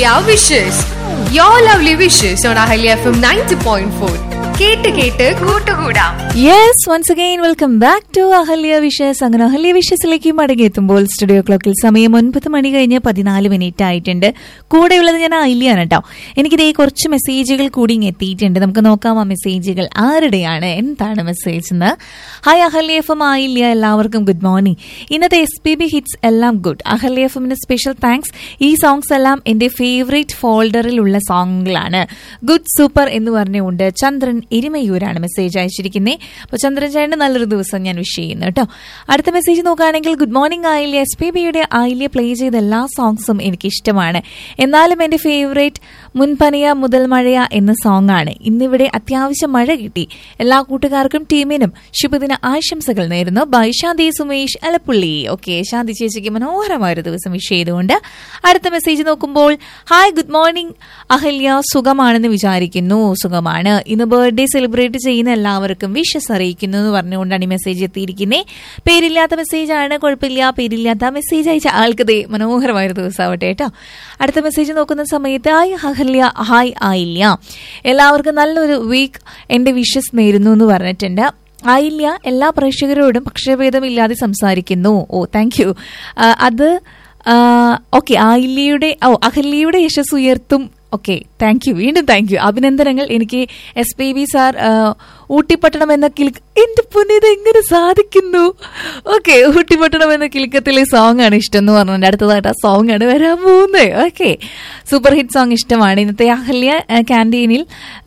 Ahalya wishes your lovely wishes on Ahalya F M ninety point four കേട്ട് കേട്ട് കൂട്ടുകൂടാം yes once again welcome back to Ahalya wishes അങ്ങനെ Ahalya വിഷസിലേക്ക് മടങ്ങിയെത്തുമ്പോൾ studio ക്ലോക്കിൽ സമയം ഒൻപത് മണി കഴിഞ്ഞ് പതിനാല് മിനിറ്റ് ആയിട്ടുണ്ട് കൂടെയുള്ളത് ഞാൻ അയില്യാണ് കേട്ടോ എനിക്കിതേ കുറച്ച് മെസ്സേജുകൾ കൂടി ഇങ്ങ് എത്തിയിട്ടുണ്ട് നമുക്ക് നോക്കാം ആ മെസ്സേജുകൾ ആരുടെയാണ് എന്താണ് മെസ്സേജ് എന്ന് hi Ahalya F M Ayilya എല്ലാവർക്കും ഗുഡ് മോർണിംഗ് ഇന്നത്തെ എസ് പി ബി ഹിറ്റ്സ് എല്ലാം ഗുഡ് അഹല്യ എഫ് എമ്മിന് സ്പെഷ്യൽ താങ്ക്സ് ഈ സോങ്സ് എല്ലാം എന്റെ ഫേവറേറ്റ് ഫോൾഡറിലുള്ള സോങ്ങുകളാണ് ഗുഡ് സൂപ്പർ എന്ന് പറഞ്ഞുകൊണ്ട് ചന്ദ്രൻ എരിമയൂരാണ് മെസ്സേജ് അയച്ചിരിക്കുന്നത് അപ്പോൾ ചന്ദ്രൻ ചേട്ടന് നല്ലൊരു ദിവസം ഞാൻ വിഷ് ചെയ്യുന്നു കേട്ടോ അടുത്ത മെസ്സേജ് നോക്കുകയാണെങ്കിൽ good morning Ayilya S P ബിയുടെ ആയില്യ പ്ലേ ചെയ്ത എല്ലാ സോങ്സും എനിക്ക് ഇഷ്ടമാണ് എന്നാലും എന്റെ ഫേവറേറ്റ് മുൻപനിയ മുതൽ മഴയ എന്ന സോങ് ആണ് ഇന്നിവിടെ അത്യാവശ്യം മഴ കിട്ടി എല്ലാ കൂട്ടുകാർക്കും ടീമിനും ശുഭദിന ആശംസകൾ നേരുന്നു ബൈ ശാന്തി സുമേഷ് അലപ്പുള്ളി ഓക്കെ ശാന്തി ചേച്ചിക്ക് മനോഹരമായ ഒരു ദിവസം വിഷ് ചെയ്തുകൊണ്ട് അടുത്ത മെസ്സേജ് നോക്കുമ്പോൾ ഹായ് ഗുഡ് മോർണിംഗ് അഹല്യ സുഖമാണെന്ന് വിചാരിക്കുന്നു സുഖമാണ് ഇന്ന് ബർത്ത്ഡേ സെലിബ്രേറ്റ് ചെയ്യുന്ന എല്ലാവർക്കും വിഷസ് അറിയിക്കുന്നു എന്ന് പറഞ്ഞുകൊണ്ടാണ് ഈ മെസ്സേജ് എത്തിയിരിക്കുന്നത് പേരില്ലാത്ത മെസ്സേജ് ആണ് കുഴപ്പമില്ല പേരില്ലാത്ത മെസ്സേജ് അയച്ച ആൾക്ക് ദേ മനോഹരമായ ഒരു ദിവസമാവട്ടെ കേട്ടോ അടുത്ത മെസ്സേജ് നോക്കുന്ന സമയത്ത് ഹായ് അഹല്യ ഹായ് ആയില്ല എല്ലാവർക്കും നല്ലൊരു വീക്ക് എന്റെ വിഷസ് നേരുന്നു എന്ന് പറഞ്ഞിട്ടുണ്ട് ആയില്ല എല്ലാ പ്രേക്ഷകരോടും പക്ഷഭേദമില്ലാതെ സംസാരിക്കുന്നു ഓ താങ്ക് യു അത് ഓക്കെ ആയില്യയുടെ ഓ അഹല്യയുടെ യശസ് ഉയർത്തും ഓക്കെ താങ്ക് യു വീണ്ടും താങ്ക് യു അഭിനന്ദനങ്ങൾ എനിക്ക് S P B sir Oottippattanam എന്ന കിൽക്ക് എന്റെ പുണ്യത് എങ്ങനെ സാധിക്കുന്നു ഓക്കെ ഊട്ടിപ്പട്ടണം എന്ന കിൽക്കത്തിലെ സോങ് ആണ് ഇഷ്ടം എന്ന് പറഞ്ഞിട്ട് അടുത്തതായിട്ട് ആ സോങ് ആണ് വരാൻ പോകുന്നത് ഓക്കെ സൂപ്പർ ഹിറ്റ് സോങ് ഇഷ്ടമാണ് ഇന്നത്തെ അഹല്യ ക്യാൻറ്റീനിൽ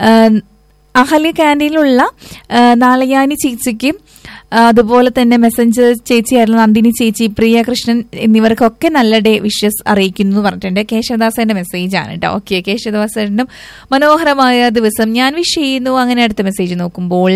അഹല്യ ക്യാൻറ്റീനിലുള്ള നാളയാനി ചേച്ചിക്കും അതുപോലെ തന്നെ മെസ്സഞ്ചർ ചേച്ചിയായിരുന്ന നന്ദിനി ചേച്ചി പ്രിയ കൃഷ്ണൻ എന്നിവർക്കൊക്കെ നല്ല ഡേ വിഷസ് അറിയിക്കുന്നു എന്ന് പറഞ്ഞിട്ടുണ്ട് കേശവദാസന്റെ മെസ്സേജ് ആണ് കേട്ടോ ഓക്കെ കേശവദാസനും മനോഹരമായ ദിവസം ഞാൻ വിഷ് ചെയ്യുന്നു അങ്ങനെ അടുത്ത മെസ്സേജ് നോക്കുമ്പോൾ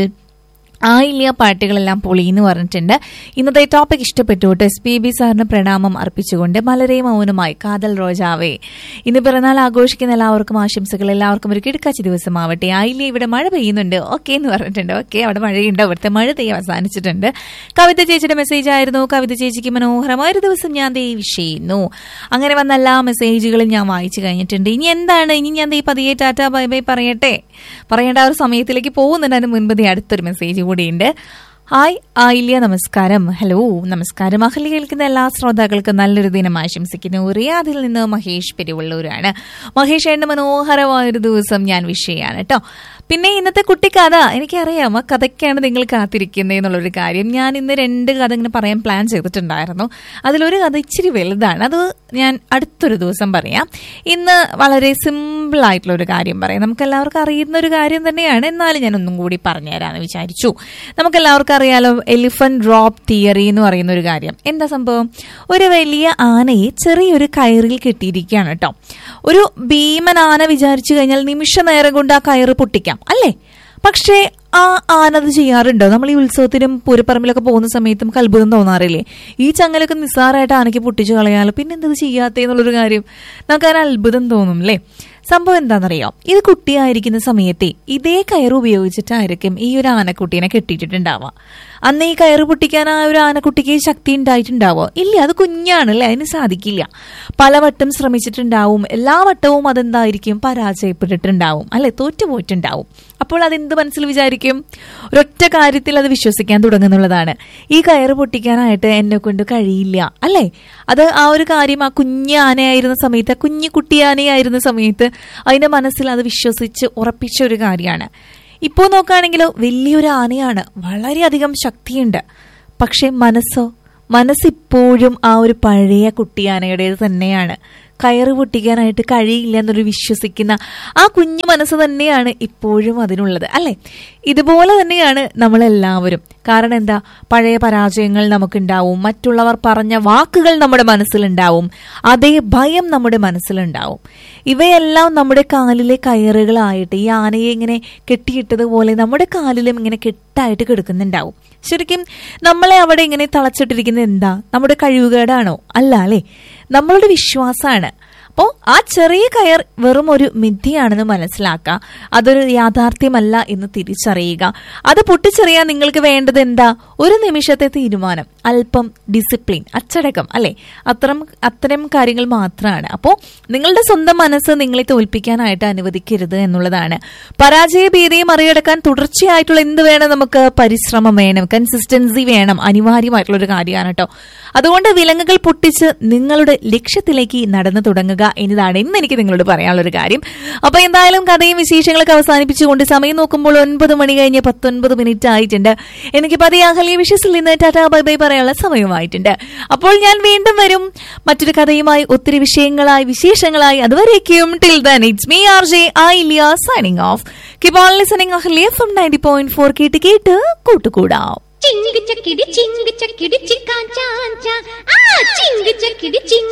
ആയില്യ പാട്ടുകളെല്ലാം പൊളി എന്ന് പറഞ്ഞിട്ടുണ്ട് ഇന്നത്തെ ടോപ്പിക് ഇഷ്ടപ്പെട്ടു കേട്ടോ എസ് പി ബി സാറിന് പ്രണാമം അർപ്പിച്ചുകൊണ്ട് മലരെ മൗനമായി കാതൽ റോജാവേ ഇന്ന് പിറന്നാൾ ആഘോഷിക്കുന്ന എല്ലാവർക്കും ആശംസകൾ എല്ലാവർക്കും ഒരു കിടക്കാച്ചി ദിവസമാവട്ടെ ആയില്യ ഇവിടെ മഴ പെയ്യുന്നുണ്ട് ഓക്കെ എന്ന് പറഞ്ഞിട്ടുണ്ട് ഓക്കെ അവിടെ മഴയുണ്ട് അവിടുത്തെ മഴ തേ അവസാനിച്ചിട്ടുണ്ട് കവിത ചേച്ചിയുടെ മെസ്സേജ് ആയിരുന്നു കവിത ചേച്ചിക്ക് മനോഹരമായ ഒരു ദിവസം ഞാൻ ദേ വിഷ് ചെയ്യുന്നു അങ്ങനെ വന്ന എല്ലാ മെസ്സേജുകളും ഞാൻ വായിച്ചു കഴിഞ്ഞിട്ടുണ്ട് ഇനി എന്താണ് ഇനി ഞാൻ ദേ പതിയെ ടാറ്റ ബൈ ബൈ പറയട്ടെ പറയേണ്ട ആ ഒരു സമയത്തിലേക്ക് പോകുന്നുണ്ട് അതിന് മുൻപ് ദേ അടുത്തൊരു മെസ്സേജ് കൂടിയുണ്ട് ഹായ് ആയില്യ നമസ്കാരം ഹലോ നമസ്കാരം അഹലി കേൾക്കുന്ന എല്ലാ ശ്രോതാക്കൾക്കും നല്ലൊരു ദിനം ആശംസിക്കുന്നു റിയാദിൽ നിന്ന് മഹേഷ് പെരുവള്ളൂരാണ് മഹേഷ് ഏണ്ട മനോഹരമായൊരു ദിവസം ഞാൻ വിഷ് ചെയ്യാണ് കേട്ടോ പിന്നെ ഇന്നത്തെ കുട്ടിക്കഥ എനിക്കറിയാം ആ കഥയ്ക്കാണ് നിങ്ങൾ കാത്തിരിക്കുന്നത് എന്നുള്ളൊരു കാര്യം ഞാൻ ഇന്ന് രണ്ട് കഥ ഇങ്ങനെ പറയാൻ പ്ലാൻ ചെയ്തിട്ടുണ്ടായിരുന്നു അതിലൊരു കഥ ഇച്ചിരി വലുതാണ് അത് ഞാൻ അടുത്തൊരു ദിവസം പറയാം ഇന്ന് വളരെ സിമ്പിൾ ആയിട്ടുള്ള ഒരു കാര്യം പറയാം നമുക്ക് എല്ലാവർക്കും അറിയുന്ന ഒരു കാര്യം തന്നെയാണ് എന്നാലും ഞാൻ ഒന്നും കൂടി പറഞ്ഞുതരാമെന്ന് വിചാരിച്ചു നമുക്ക് എല്ലാവർക്കും അറിയാലോ എലിഫന്റ് ഡ്രോപ്പ് തിയറി എന്ന് പറയുന്ന ഒരു കാര്യം എന്താ സംഭവം ഒരു വലിയ ആനയെ ചെറിയൊരു കയറിൽ കെട്ടിയിരിക്കുകയാണ് കേട്ടോ ഒരു ഭീമൻ ആന വിചാരിച്ചു കഴിഞ്ഞാൽ നിമിഷ നേരം കൊണ്ട് ആ കയറ് പൊട്ടിക്കാം അല്ലേ പക്ഷേ ആ ആന അത് ചെയ്യാറുണ്ടോ നമ്മൾ ഈ ഉത്സവത്തിനും പൂരപ്പറമ്പിലൊക്കെ പോകുന്ന സമയത്ത് നമുക്ക് അത്ഭുതം തോന്നാറില്ലേ ഈ ചങ്ങലൊക്കെ നിസ്സാരമായിട്ട് ആനയ്ക്ക് പൊട്ടിച്ചു കളയാലോ പിന്നെ എന്തത് ചെയ്യാത്തേന്നുള്ളൊരു കാര്യം നമുക്ക് അതിന് അത്ഭുതം തോന്നും അല്ലേ സംഭവം എന്താണെന്നറിയാം ഇത് കുട്ടിയായിരിക്കുന്ന സമയത്തെ ഇതേ കയറ് ഉപയോഗിച്ചിട്ടായിരിക്കും ഈ ഒരു ആനക്കുട്ടീനെ കെട്ടിയിട്ടുണ്ടാവുക അന്ന് ഈ കയറ് പൊട്ടിക്കാൻ ആ ഒരു ആനക്കുട്ടിക്ക് ശക്തി ഉണ്ടായിട്ടുണ്ടാവോ ഇല്ല അത് കുഞ്ഞാണല്ലേ അതിന് സാധിക്കില്ല പലവട്ടം ശ്രമിച്ചിട്ടുണ്ടാവും എല്ലാ വട്ടവും അതെന്തായിരിക്കും പരാജയപ്പെട്ടിട്ടുണ്ടാവും അല്ലെ തോറ്റുപോയിട്ടുണ്ടാവും അപ്പോൾ അതെന്ത് മനസ്സിൽ വിചാരിക്കും ഒരൊറ്റ കാര്യത്തിൽ അത് വിശ്വസിക്കാൻ തുടങ്ങുന്നുള്ളതാണ് ഈ കയറ് പൊട്ടിക്കാനായിട്ട് എന്നെ കൊണ്ട് കഴിയില്ല അല്ലേ അത് ആ ഒരു കാര്യം ആ കുഞ്ഞ് ആനയായിരുന്ന സമയത്ത് ആ കുഞ്ഞു കുട്ടി ആനയായിരുന്ന സമയത്ത് അതിന്റെ മനസ്സിൽ അത് വിശ്വസിച്ച് ഉറപ്പിച്ച ഒരു കാര്യമാണ് ഇപ്പോൾ നോക്കുകയാണെങ്കിലോ വലിയൊരു ആനയാണ് വളരെയധികം ശക്തിയുണ്ട് പക്ഷെ മനസ്സോ മനസ്സിപ്പോഴും ആ ഒരു പഴയ കുട്ടിയാനയുടേത് തന്നെയാണ് കയറ് പൊട്ടിക്കാനായിട്ട് കഴിയില്ല എന്നൊരു വിശ്വസിക്കുന്ന ആ കുഞ്ഞു മനസ്സ് തന്നെയാണ് ഇപ്പോഴും അതിനുള്ളത് അല്ലെ ഇതുപോലെ തന്നെയാണ് നമ്മളെല്ലാവരും കാരണം എന്താ പഴയ പരാജയങ്ങൾ നമുക്കുണ്ടാവും മറ്റുള്ളവർ പറഞ്ഞ വാക്കുകൾ നമ്മുടെ മനസ്സിലുണ്ടാവും അതേ ഭയം നമ്മുടെ മനസ്സിലുണ്ടാവും ഇവയെല്ലാം നമ്മുടെ കാലിലെ കയറുകളായിട്ട് ഈ ആനയെ ഇങ്ങനെ കെട്ടിയിട്ടതുപോലെ നമ്മുടെ കാലിലും ഇങ്ങനെ കെട്ടായിട്ട് കിടക്കുന്നുണ്ടാവും ശരിക്കും നമ്മളെ അവിടെ ഇങ്ങനെ തളച്ചിട്ടിരിക്കുന്നത് എന്താ നമ്മുടെ കഴിവുകേടാണോ അല്ല അല്ലേ നമ്മളുടെ വിശ്വാസമാണ് അപ്പോൾ ആ ചെറിയ കയർ വെറും ഒരു മിഥ്യയാണെന്ന് മനസ്സിലാക്കുക അതൊരു യാഥാർത്ഥ്യമല്ല എന്ന് തിരിച്ചറിയുക അത് പൊട്ടിച്ചെറിയാൻ നിങ്ങൾക്ക് വേണ്ടത് എന്താ ഒരു നിമിഷത്തെ തീരുമാനം അല്പം ഡിസിപ്ലിൻ അച്ചടക്കം അല്ലെ അത്തരം അത്തരം കാര്യങ്ങൾ മാത്രമാണ് അപ്പോൾ നിങ്ങളുടെ സ്വന്തം മനസ്സ് നിങ്ങളെ തോൽപ്പിക്കാനായിട്ട് അനുവദിക്കരുത് എന്നുള്ളതാണ് പരാജയ ഭീതിയെ മറികടക്കാൻ തുടർച്ചയായിട്ടുള്ള എന്ത് വേണം നമുക്ക് പരിശ്രമം വേണം കൺസിസ്റ്റൻസി വേണം അനിവാര്യമായിട്ടുള്ള ഒരു കാര്യമാണ് കേട്ടോ അതുകൊണ്ട് വിലങ്ങുകൾ പൊട്ടിച്ച് നിങ്ങളുടെ ലക്ഷ്യത്തിലേക്ക് നടന്നു തുടങ്ങുക എന്നതാണ് ഇന്ന് എനിക്ക് നിങ്ങളോട് പറയാനുള്ള ഒരു കാര്യം അപ്പൊ എന്തായാലും കഥയും വിശേഷങ്ങളൊക്കെ അവസാനിപ്പിച്ചുകൊണ്ട് സമയം നോക്കുമ്പോൾ ഒൻപത് മണി കഴിഞ്ഞ് പത്തൊൻപത് മിനിറ്റ് ആയിട്ടുണ്ട് എനിക്ക് പതിയെ അഹല്യ വിഷയസിൽ നിന്ന് ടാറ്റാ ബൈ ബൈ പറയാനുള്ള സമയമായിട്ടുണ്ട് അപ്പോൾ ഞാൻ വീണ്ടും വരും മറ്റൊരു കഥയുമായി ഒത്തിരി വിഷയങ്ങളായി വിശേഷങ്ങളായി അതുവരേക്കും till then it's me R J Ayilya signing off keep on listening Ahalya from ninety point four കേട്ട് കേട്ട് കൂട്ടുകൂടാം ചിങ്ക് ചക്കിടി ചിങ്ക് ചക്കിടി ചിക്കാൻ ചാഞ്ച ആ ചിങ്ക് ചക്കിടി ചിങ്ക്